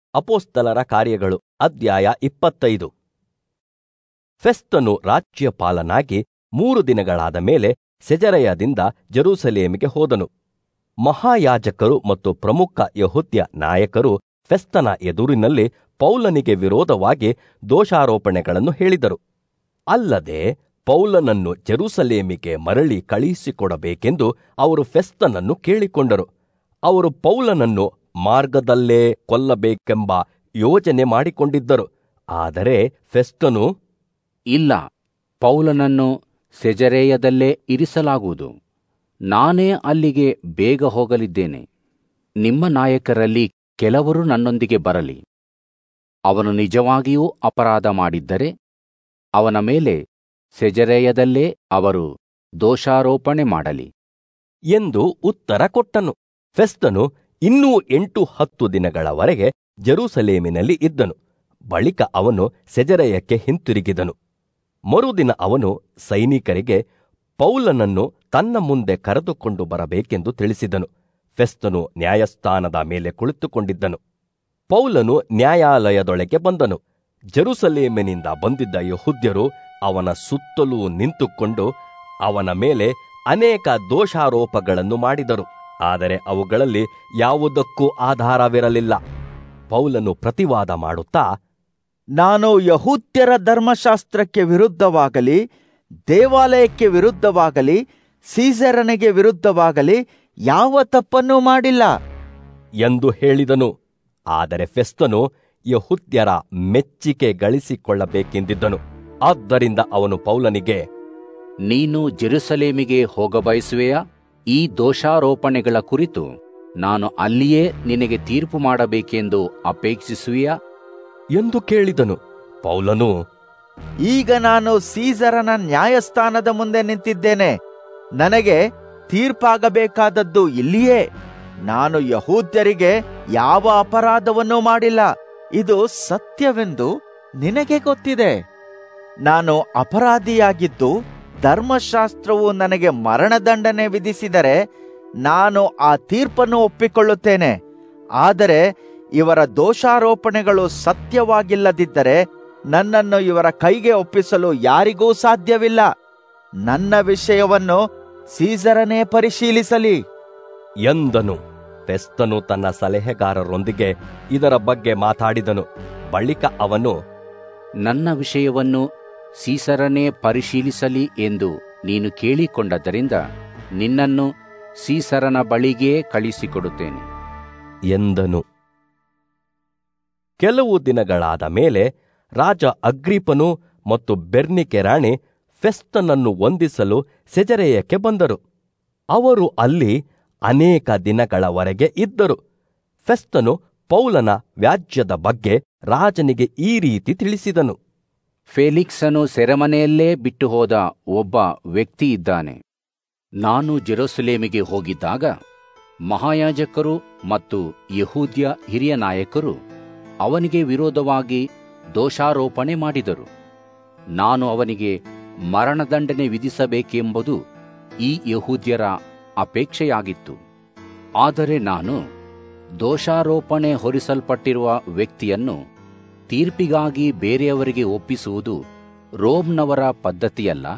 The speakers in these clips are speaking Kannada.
ಅಪೋಸ್ತಲರ ಕಾರ್ಯಗಳು ಅಧ್ಯಾಯ ಇಪ್ಪತ್ತೈದು ಫೆಸ್ತನು ರಾಜ್ಯಪಾಲನಾಗಿ ಮೂರು ದಿನಗಳಾದ ಮೇಲೆ ಸೆಜರೆಯದಿಂದ ಜೆರೂಸಲೇಮಿಗೆ ಹೋದನು ಮಹಾಯಾಜಕರು ಮತ್ತು ಪ್ರಮುಖ ಯಹುದ್ಯ ನಾಯಕರು ಫೆಸ್ತನ ಎದುರಿನಲ್ಲಿ ಪೌಲನಿಗೆ ವಿರೋಧವಾಗಿ ದೋಷಾರೋಪಣೆಗಳನ್ನು ಹೇಳಿದರು ಅಲ್ಲದೆ ಪೌಲನನ್ನು ಜೆರೂಸಲೇಮಿಗೆ ಮರಳಿ ಕಳುಹಿಸಿಕೊಡಬೇಕೆಂದು ಅವರು ಫೆಸ್ತನನ್ನು ಕೇಳಿಕೊಂಡರು ಅವರು ಪೌಲನನ್ನು ಮಾರ್ಗದಲ್ಲೇ ಕೊಲ್ಲಬೇಕೆಂಬ ಯೋಜನೆ ಮಾಡಿಕೊಂಡಿದ್ದರು ಆದರೆ ಫೆಸ್ತನು ಇಲ್ಲ ಪೌಲನನ್ನು ಸೆಜರೇಯದಲ್ಲೇ ಇರಿಸಲಾಗುವುದು ನಾನೇ ಅಲ್ಲಿಗೆ ಬೇಗ ಹೋಗಲಿದ್ದೇನೆ ನಿಮ್ಮ ನಾಯಕರಲ್ಲಿ ಕೆಲವರು ನನ್ನೊಂದಿಗೆ ಬರಲಿ ಅವನು ನಿಜವಾಗಿಯೂ ಅಪರಾಧ ಮಾಡಿದ್ದರೆ ಅವನ ಮೇಲೆ ಸೆಜರೇಯದಲ್ಲೇ ಅವರು ದೋಷಾರೋಪಣೆ ಮಾಡಲಿ ಎಂದು ಉತ್ತರ ಕೊಟ್ಟನು ಫೆಸ್ತನು ಇನ್ನೂ ಎಂಟು ಹತ್ತು ದಿನಗಳವರೆಗೆ ಜೆರೂಸಲೇಮಿನಲ್ಲಿ ಇದ್ದನು ಬಳಿಕ ಅವನು ಸೆಜರೆಯಕ್ಕೆ ಹಿಂತಿರುಗಿದನು ಮರುದಿನ ಅವನು ಸೈನಿಕರಿಗೆ ಪೌಲನನ್ನು ತನ್ನ ಮುಂದೆ ಕರೆದುಕೊಂಡು ಬರಬೇಕೆಂದು ತಿಳಿಸಿದನು ಫೆಸ್ತನು ನ್ಯಾಯಸ್ಥಾನದ ಮೇಲೆ ಕುಳಿತುಕೊಂಡಿದ್ದನು ಪೌಲನು ನ್ಯಾಯಾಲಯದೊಳಗೆ ಬಂದನು ಜೆರೂಸಲೇಮಿನಿಂದ ಬಂದಿದ್ದ ಯಹುದ್ಯರು ಅವನ ಸುತ್ತಲೂ ನಿಂತುಕೊಂಡು ಅವನ ಮೇಲೆ ಅನೇಕ ದೋಷಾರೋಪಗಳನ್ನು ಮಾಡಿದರು ಆದರೆ ಅವುಗಳಲ್ಲಿ ಯಾವುದಕ್ಕೂ ಆಧಾರವಿರಲಿಲ್ಲ ಪೌಲನು ಪ್ರತಿವಾದ ಮಾಡುತ್ತಾ ನಾನು ಯಹೂದ್ಯರ ಧರ್ಮಶಾಸ್ತ್ರಕ್ಕೆ ವಿರುದ್ಧವಾಗಲಿ ದೇವಾಲಯಕ್ಕೆ ವಿರುದ್ಧವಾಗಲಿ ಸೀಸರನಿಗೆ ವಿರುದ್ಧವಾಗಲಿ ಯಾವ ತಪ್ಪನ್ನೂ ಮಾಡಿಲ್ಲ ಎಂದು ಹೇಳಿದನು ಆದರೆ ಫೆಸ್ತನು ಯಹುದ್ಯರ ಮೆಚ್ಚಿಕೆ ಗಳಿಸಿಕೊಳ್ಳಬೇಕೆಂದಿದ್ದನು ಆದ್ದರಿಂದ ಅವನು ಪೌಲನಿಗೆ ನೀನು ಜೆರುಸಲೇಮಿಗೆ ಹೋಗಬಯಸುವೆಯಾ ಈ ದೋಷಾರೋಪಣೆಗಳ ಕುರಿತು ನಾನು ಅಲ್ಲಿಯೇ ನಿನಗೆ ತೀರ್ಪು ಮಾಡಬೇಕೆಂದು ಅಪೇಕ್ಷಿಸುವೆಯಾ ಎಂದು ಕೇಳಿದನು ಪೌಲನು ಈಗ ನಾನು ಸೀಸರನ ನ್ಯಾಯಸ್ಥಾನದ ಮುಂದೆ ನಿಂತಿದ್ದೇನೆ ನನಗೆ ತೀರ್ಪಾಗಬೇಕಾದದ್ದು ಇಲ್ಲಿಯೇ ನಾನು ಯಹೂದ್ಯರಿಗೆ ಯಾವ ಅಪರಾಧವನ್ನೂ ಮಾಡಿಲ್ಲ ಇದು ಸತ್ಯವೆಂದು ನಿನಗೆ ಗೊತ್ತಿದೆ ನಾನು ಅಪರಾಧಿಯಾಗಿದ್ದು ಧರ್ಮಶಾಸ್ತ್ರವು ನನಗೆ ಮರಣದಂಡನೆ ವಿಧಿಸಿದರೆ ನಾನು ಆ ತೀರ್ಪನ್ನು ಒಪ್ಪಿಕೊಳ್ಳುತ್ತೇನೆ ಆದರೆ ಇವರ ದೋಷಾರೋಪಣೆಗಳು ಸತ್ಯವಾಗಿಲ್ಲದಿದ್ದರೆ ನನ್ನನ್ನು ಇವರ ಕೈಗೆ ಒಪ್ಪಿಸಲು ಯಾರಿಗೂ ಸಾಧ್ಯವಿಲ್ಲ ನನ್ನ ವಿಷಯವನ್ನು ಸೀಸರನೇ ಪರಿಶೀಲಿಸಲಿ ಎಂದನು ಫೆಸ್ತನು ತನ್ನ ಸಲಹೆಗಾರರೊಂದಿಗೆ ಇದರ ಬಗ್ಗೆ ಮಾತಾಡಿದನು ಬಳಿಕ ಅವನು ನನ್ನ ವಿಷಯವನ್ನು ಸೀಸರನೇ ಪರಿಶೀಲಿಸಲಿ ಎಂದು ನೀನು ಕೇಳಿಕೊಂಡದ್ದರಿಂದ ನಿನ್ನನ್ನು ಸೀಸರನ ಬಳಿಗೇ ಕಳಿಸಿಕೊಡುತ್ತೇನೆ ಎಂದನು ಕೆಲವು ದಿನಗಳಾದ ಮೇಲೆ ರಾಜ ಅಗ್ರಿಪನು ಮತ್ತು ಬೆರ್ನಿಕೆ ರಾಣಿ ಫೆಸ್ತನನ್ನು ವಂದಿಸಲು ಸೆಜರೆಯಕ್ಕೆ ಬಂದರು ಅವರು ಅಲ್ಲಿ ಅನೇಕ ದಿನಗಳವರೆಗೆ ಇದ್ದರು ಫೆಸ್ತನು ಪೌಲನ ವ್ಯಾಜ್ಯದ ಬಗ್ಗೆ ರಾಜನಿಗೆ ಈ ರೀತಿ ತಿಳಿಸಿದನು ಫೇಲಿಕ್ಸನು ಸೆರೆಮನೆಯಲ್ಲೇ ಬಿಟ್ಟು ಹೋದ ಒಬ್ಬ ವ್ಯಕ್ತಿ ಇದ್ದಾನೆ ನಾನು ಜೆರೂಸಲೇಮಿಗೆ ಹೋಗಿದ್ದಾಗ ಮಹಾಯಾಜಕರು ಮತ್ತು ಯಹೂದ್ಯ ಹಿರಿಯ ನಾಯಕರು ಅವನಿಗೆ ವಿರೋಧವಾಗಿ ದೋಷಾರೋಪಣೆ ಮಾಡಿದರು ನಾನು ಅವನಿಗೆ ಮರಣದಂಡನೆ ವಿಧಿಸಬೇಕೆಂಬುದು ಈ ಯಹೂದ್ಯರ ಅಪೇಕ್ಷೆಯಾಗಿತ್ತು ಆದರೆ ನಾನು ದೋಷಾರೋಪಣೆ ಹೊರಿಸಲ್ಪಟ್ಟಿರುವ ವ್ಯಕ್ತಿಯನ್ನು ತೀರ್ಪಿಗಾಗಿ ಬೇರೆಯವರಿಗೆ ಒಪ್ಪಿಸುವುದು ರೋಮ್ನವರ ಪದ್ಧತಿಯಲ್ಲ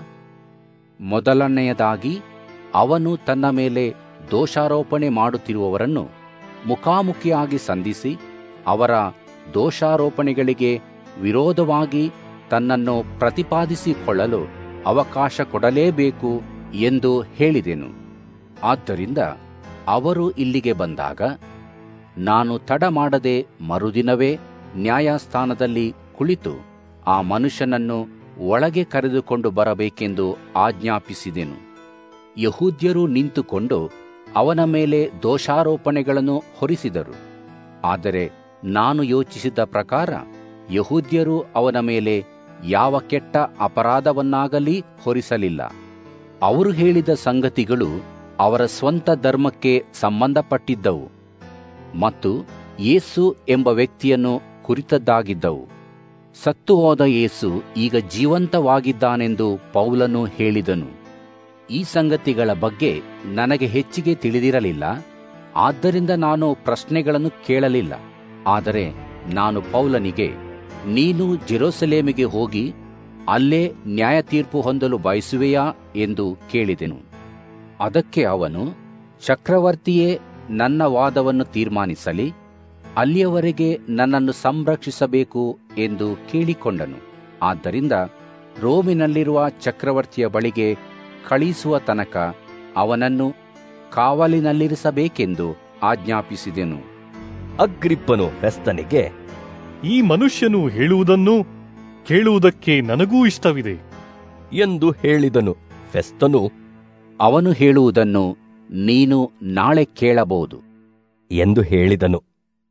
ಮೊದಲನೆಯದಾಗಿ ಅವನು ತನ್ನ ಮೇಲೆ ದೋಷಾರೋಪಣೆ ಮಾಡುತ್ತಿರುವವರನ್ನು ಮುಖಾಮುಖಿಯಾಗಿ ಸಂಧಿಸಿ ಅವರ ದೋಷಾರೋಪಣೆಗಳಿಗೆ ವಿರೋಧವಾಗಿ ತನ್ನನ್ನು ಪ್ರತಿಪಾದಿಸಿಕೊಳ್ಳಲು ಅವಕಾಶ ಕೊಡಲೇಬೇಕು ಎಂದು ಹೇಳಿದೆನು ಆದ್ದರಿಂದ ಅವರು ಇಲ್ಲಿಗೆ ಬಂದಾಗ ನಾನು ತಡ ಮಾಡದೆ ಮರುದಿನವೇ ನ್ಯಾಯಸ್ಥಾನದಲ್ಲಿ ಕುಳಿತು ಆ ಮನುಷ್ಯನನ್ನು ಒಳಗೆ ಕರೆದುಕೊಂಡು ಬರಬೇಕೆಂದು ಆಜ್ಞಾಪಿಸಿದೆನು ಯಹೂದ್ಯರು ನಿಂತುಕೊಂಡು ಅವನ ಮೇಲೆ ದೋಷಾರೋಪಣೆಗಳನ್ನು ಹೊರಿಸಿದರು ಆದರೆ ನಾನು ಯೋಚಿಸಿದ ಪ್ರಕಾರ ಯಹೂದ್ಯರು ಅವನ ಮೇಲೆ ಯಾವ ಕೆಟ್ಟ ಅಪರಾಧವನ್ನಾಗಲಿ ಹೊರಿಸಲಿಲ್ಲ ಅವರು ಹೇಳಿದ ಸಂಗತಿಗಳು ಅವರ ಸ್ವಂತ ಧರ್ಮಕ್ಕೆ ಸಂಬಂಧಪಟ್ಟಿದ್ದವು ಮತ್ತು ಯೇಸು ಎಂಬ ವ್ಯಕ್ತಿಯನ್ನು ಕುರಿತದ್ದಾಗಿದ್ದವು ಸತ್ತು ಹೋದ ಯೇಸು ಈಗ ಜೀವಂತವಾಗಿದ್ದಾನೆಂದು ಪೌಲನು ಹೇಳಿದನು ಈ ಸಂಗತಿಗಳ ಬಗ್ಗೆ ನನಗೆ ಹೆಚ್ಚಿಗೆ ತಿಳಿದಿರಲಿಲ್ಲ ಆದ್ದರಿಂದ ನಾನು ಪ್ರಶ್ನೆಗಳನ್ನು ಕೇಳಲಿಲ್ಲ ಆದರೆ ನಾನು ಪೌಲನಿಗೆ ನೀನು ಜೆರೂಸಲೇಮಿಗೆ ಹೋಗಿ ಅಲ್ಲೇ ನ್ಯಾಯ ತೀರ್ಪು ಹೊಂದಲು ಬಯಸುವೆಯಾ ಎಂದು ಕೇಳಿದೆನು ಅದಕ್ಕೆ ಅವನು ಚಕ್ರವರ್ತಿಯೇ ನನ್ನ ವಾದವನ್ನು ತೀರ್ಮಾನಿಸಲಿ ಅಲ್ಲಿಯವರೆಗೆ ನನ್ನನ್ನು ಸಂರಕ್ಷಿಸಬೇಕು ಎಂದು ಕೇಳಿಕೊಂಡನು ಆದ್ದರಿಂದ ರೋಮಿನಲ್ಲಿರುವ ಚಕ್ರವರ್ತಿಯ ಬಳಿಗೆ ಕಳಿಸುವ ತನಕ ಅವನನ್ನು ಕಾವಲಿನಲ್ಲಿರಿಸಬೇಕೆಂದು ಆಜ್ಞಾಪಿಸಿದೆನು ಅಗ್ರಿಪ್ಪನು ಫೆಸ್ತನಿಗೆ ಈ ಮನುಷ್ಯನು ಹೇಳುವುದನ್ನು ಕೇಳುವುದಕ್ಕೆ ನನಗೂ ಇಷ್ಟವಿದೆ ಎಂದು ಹೇಳಿದನು ಫೆಸ್ತನು ಅವನು ಹೇಳುವುದನ್ನು ನೀನು ನಾಳೆ ಕೇಳಬಹುದು ಎಂದು ಹೇಳಿದನು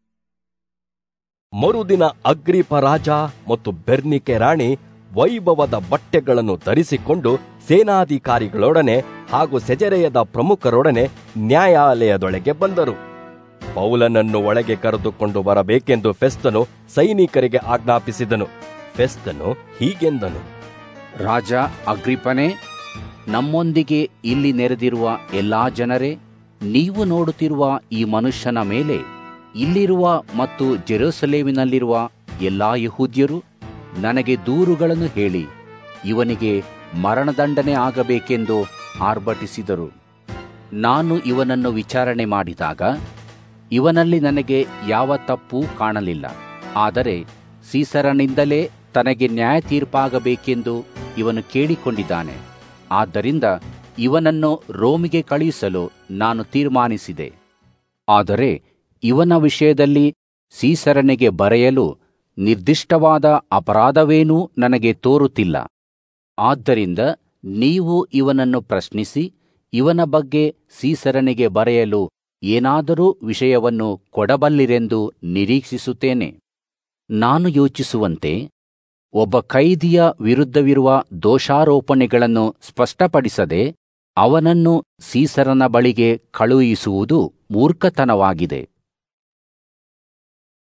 ಮರುದಿನ ಅಗ್ರಿಪ ರಾಜ ಮತ್ತು ಬೆರ್ನಿಕೆ ರಾಣಿ ವೈಭವದ ಬಟ್ಟೆಗಳನ್ನು ಧರಿಸಿಕೊಂಡು ಸೇನಾಧಿಕಾರಿಗಳೊಡನೆ ಹಾಗೂ ಸೆಜರೆಯದ ಪ್ರಮುಖರೊಡನೆ ನ್ಯಾಯಾಲಯದೊಳಗೆ ಬಂದರು ಪೌಲನನ್ನು ಒಳಗೆ ಕರೆದುಕೊಂಡು ಬರಬೇಕೆಂದು ಫೆಸ್ತನು ಸೈನಿಕರಿಗೆ ಆಜ್ಞಾಪಿಸಿದನು ಫೆಸ್ತನು ಹೀಗೆಂದನು ರಾಜ ಅಗ್ರಿಪನೇ ನಮ್ಮೊಂದಿಗೆ ಇಲ್ಲಿ ನೆರೆದಿರುವ ಎಲ್ಲಾ ಜನರೇ ನೀವು ನೋಡುತ್ತಿರುವ ಈ ಮನುಷ್ಯನ ಮೇಲೆ ಇಲ್ಲಿರುವ ಮತ್ತು ಜೆರೂಸಲೇಮಿನಲ್ಲಿರುವ ಎಲ್ಲಾ ಯಹೂದ್ಯರು ನನಗೆ ದೂರುಗಳನ್ನು ಹೇಳಿ ಇವನಿಗೆ ಮರಣದಂಡನೆ ಆಗಬೇಕೆಂದು ಆರ್ಭಟಿಸಿದರು ನಾನು ಇವನನ್ನು ವಿಚಾರಣೆ ಮಾಡಿದಾಗ ಇವನಲ್ಲಿ ನನಗೆ ಯಾವ ತಪ್ಪೂ ಕಾಣಲಿಲ್ಲ ಆದರೆ ಸೀಸರನಿಂದಲೇ ತನಗೆ ನ್ಯಾಯ ತೀರ್ಪಾಗಬೇಕೆಂದು ಇವನು ಕೇಳಿಕೊಂಡಿದ್ದಾನೆ ಆದ್ದರಿಂದ ಇವನನ್ನು ರೋಮಿಗೆ ಕಳುಹಿಸಲು ನಾನು ತೀರ್ಮಾನಿಸಿದೆ ಆದರೆ ಇವನ ವಿಷಯದಲ್ಲಿ ಸೀಸರನಿಗೆ ಬರೆಯಲು ನಿರ್ದಿಷ್ಟವಾದ ಅಪರಾಧವೇನೂ ನನಗೆ ತೋರುತ್ತಿಲ್ಲ ಆದ್ದರಿಂದ ನೀವು ಇವನನ್ನು ಪ್ರಶ್ನಿಸಿ ಇವನ ಬಗ್ಗೆ ಸೀಸರನಿಗೆ ಬರೆಯಲು ಏನಾದರೂ ವಿಷಯವನ್ನು ಕೊಡಬಲ್ಲಿರೆಂದು ನಿರೀಕ್ಷಿಸುತ್ತೇನೆ ನಾನು ಯೋಚಿಸುವಂತೆ ಒಬ್ಬ ಕೈದಿಯ ವಿರುದ್ಧವಿರುವ ದೋಷಾರೋಪಣೆಗಳನ್ನು ಸ್ಪಷ್ಟಪಡಿಸದೆ ಅವನನ್ನು ಸೀಸರನ ಬಳಿಗೆ ಕಳುಹಿಸುವುದು ಮೂರ್ಖತನವಾಗಿದೆ